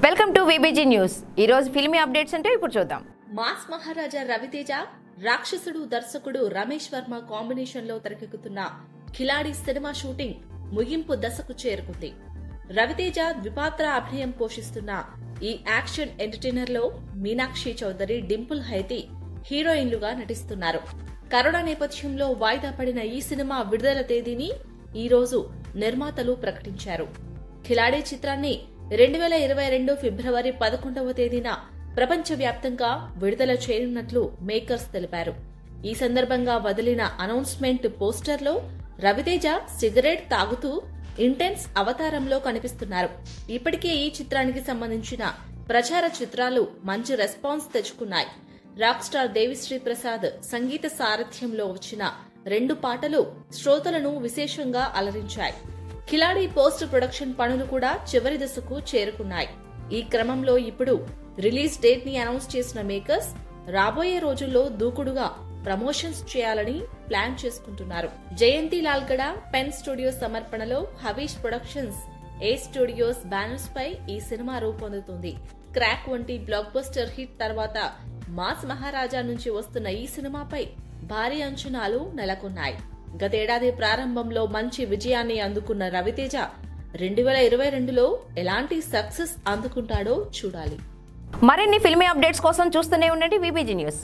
welcome to VBG news ఈ రోజు filmy updates అంటే ఇప్పుడు చూద్దాం మాస్ మహారాజా రవితేజ రాక్షసుడు దర్శకుడు రమేష్ వర్మ కాంబినేషన్ లో తెరకెక్కుతున్న ఖిలాడి సినిమా షూటింగ్ ముగింపు దశకు చేరుకుంది రవితేజ ద్విపాత్ర అభినయం పోషిస్తున్న ఈ యాక్షన్ ఎంటర్టైనర్ లో మీనాక్షి చౌదరి డింపుల్ హైతి హీరోయిన్లుగా నటిస్తున్నారు కరోనా నేపథ్యంలో వాయిదా పడిన ఈ సినిమా విడుదల తేదీని ఈ రోజు నిర్మాతలు ప్రకటించారు ఖిలాడి చిత్రాన్ని రెండు వేల ఇరవై రెండు ఫిబ్రవరి పదకొండవ తేదీన ప్రపంచవ్యాప్తంగా విడుదల చేయనున్నట్లు మేకర్స్ తెలిపారు ఈ సందర్భంగా వదిలిన అనౌన్స్మెంట్ పోస్టర్లో రవితేజ సిగరెట్ తాగుతూ ఇంటెన్స్ అవతారంలో కనిపిస్తున్నారు ఇప్పటికే ఈ చిత్రానికి సంబంధించిన ప్రచార చిత్రాలు మంచి రెస్పాన్స్ తెచ్చుకున్నాయి రాక్ స్టార్ దేవిశ్రీ ప్రసాద్ సంగీత సారథ్యంలో వచ్చిన రెండు పాటలు శ్రోతలను విశేషంగా అలరించాయి కిలాడి పోస్ట్ ప్రొడక్షన్ పనులు కూడా చివరి దశకు చేరుకున్నాయి ఈ క్రమంలో ఇప్పుడు రిలీజ్ డేట్ ని అనౌన్స్ చేసిన మేకర్స్ రాబోయే రోజుల్లో దూకుడుగా ప్రమోషన్స్ చేయాలని ప్లాన్ చేసుకుంటున్నారు జయంతి లాల్గడ పెన్ స్టూడియో సమర్పణలో Havish productions A studios banners పై ఈ సినిమా రూపొందుతుంది క్రాక్ వంటి బ్లాక్ బస్టర్ హిట్ తర్వాత మాస్ మహారాజా నుంచి వస్తున్న ఈ సినిమాపై భారీ అంచనాలు నెలకొన్నాయి గతేడాది ప్రారంభంలో మంచి విజయాన్ని అందుకున్న రవితేజ రెండు వేల ఇరవై రెండులో ఎలాంటి సక్సెస్ అందుకుంటాడో చూడాలి మరిన్ని ఫిల్మీ అప్డేట్స్ కోసం చూస్తూనే ఉండండి విబిజీ న్యూస్